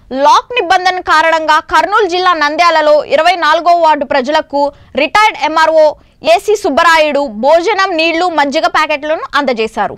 Lock నిబంధన కారణంగా కర్నూలు జిల్లా నంద్యాలలో ఇరవై నాలుగో వార్డు ప్రజలకు రిటైర్డ్ ఎంఆర్ఓ ఏసీ సుబ్బరాయుడు భోజనం నీళ్లు మజ్జిగ ప్యాకెట్లను అందజేశారు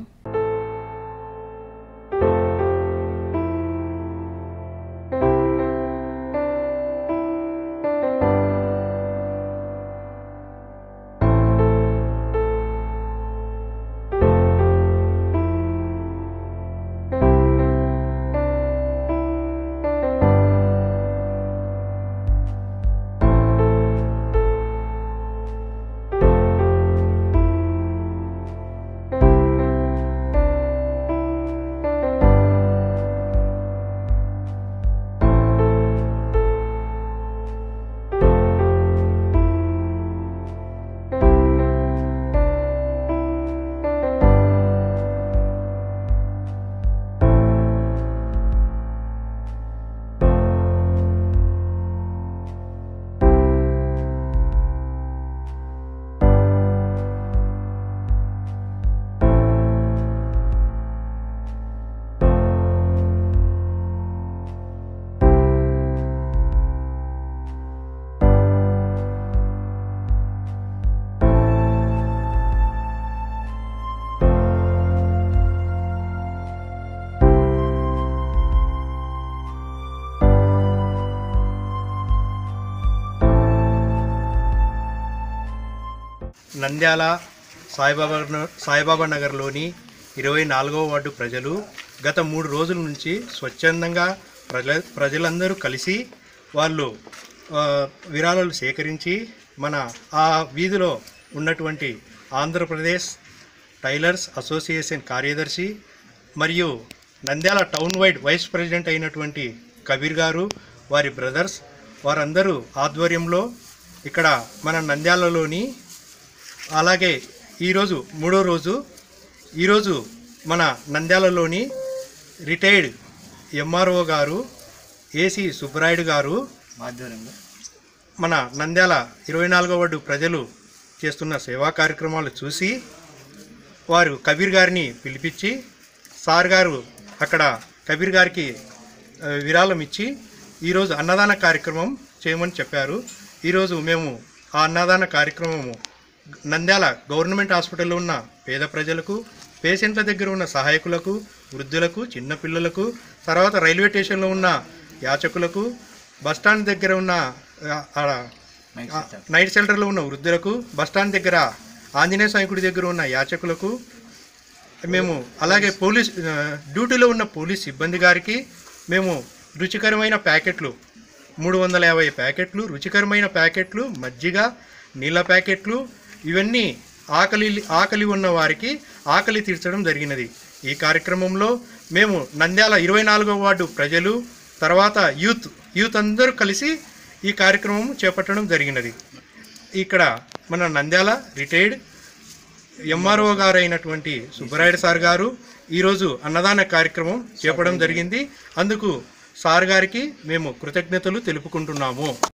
నంద్యాల సాయిబాబా న- సాయిబాబా నగర్లోని ఇరవై నాలుగవ వార్డు ప్రజలు గత మూడు రోజుల నుంచి స్వచ్ఛందంగా ప్రజల ప్రజలందరూ కలిసి వాళ్ళు ఆ, విరాళాలు సేకరించి మన ఆ వీధిలో ఉన్నటువంటి ఆంధ్రప్రదేశ్ టైలర్స్ అసోసియేషన్ కార్యదర్శి మరియు Nandyal town wide vice president అయినటువంటి కబీర్ గారు వారి బ్రదర్స్ వారందరూ ఆధ్వర్యంలో ఇక్కడ మన నంద్యాలలోని అలాగే ఈరోజు మూడో రోజు ఈరోజు మన నంద్యాలలోని రిటైర్డ్ ఎంఆర్ఓ గారు ఏసీ సుబ్బరాయుడు గారు ఆధ్వర్యంలో మన నంద్యాల ఇరవై నాలుగో వార్డు ప్రజలు చేస్తున్న సేవా కార్యక్రమాలు చూసి వారు కబీర్ గారిని పిలిపించి సార్ గారు అక్కడ కబీర్ గారికి ఆ, విరాళం ఇచ్చి ఈరోజు అన్నదాన కార్యక్రమం చేయమని చెప్పారు ఈరోజు మేము ఆ అన్నదాన కార్యక్రమము నంద్యాల గవర్నమెంట్ హాస్పిటల్లో ఉన్న పేద ప్రజలకు పేషెంట్ల దగ్గర ఉన్న సహాయకులకు వృద్ధులకు చిన్నపిల్లలకు తర్వాత రైల్వే స్టేషన్లో ఉన్న యాచకులకు బస్టాండ్ దగ్గర ఉన్న ఆ, ఆ, నైట్ ఆ, షిఫ్ట్. నైట్ షెల్టర్లో ఉన్న వృద్ధులకు బస్టాండ్ దగ్గర ఆంజనేయ స్వామి గుడి దగ్గర ఉన్న యాచకులకు మేము అలాగే పోలీస్ ఆ, డ్యూటీలో ఉన్న పోలీస్ సిబ్బంది గారికి మేము రుచికరమైన ప్యాకెట్లు మూడు వందల యాభై ప్యాకెట్లు రుచికరమైన ప్యాకెట్లు మజ్జిగ నీళ్ళ ప్యాకెట్లు ఇవన్నీ ఆకలి ఆకలి ఉన్న వారికి ఆకలి తీర్చడం జరిగినది ఈ కార్యక్రమంలో మేము నంద్యాల ఇరవై నాలుగో వార్డు ప్రజలు తర్వాత యూత్ యూత్ అందరూ కలిసి ఈ కార్యక్రమం చేపట్టడం జరిగినది ఇక్కడ మన నంద్యాల రిటైర్డ్ ఎంఆర్ఓ గారు అయినటువంటి సుబ్బరాయుడు సార్ గారు ఈరోజు అన్నదాన కార్యక్రమం చేపడం జరిగింది అందుకు సార్ గారికి మేము కృతజ్ఞతలు తెలుపుకుంటున్నాము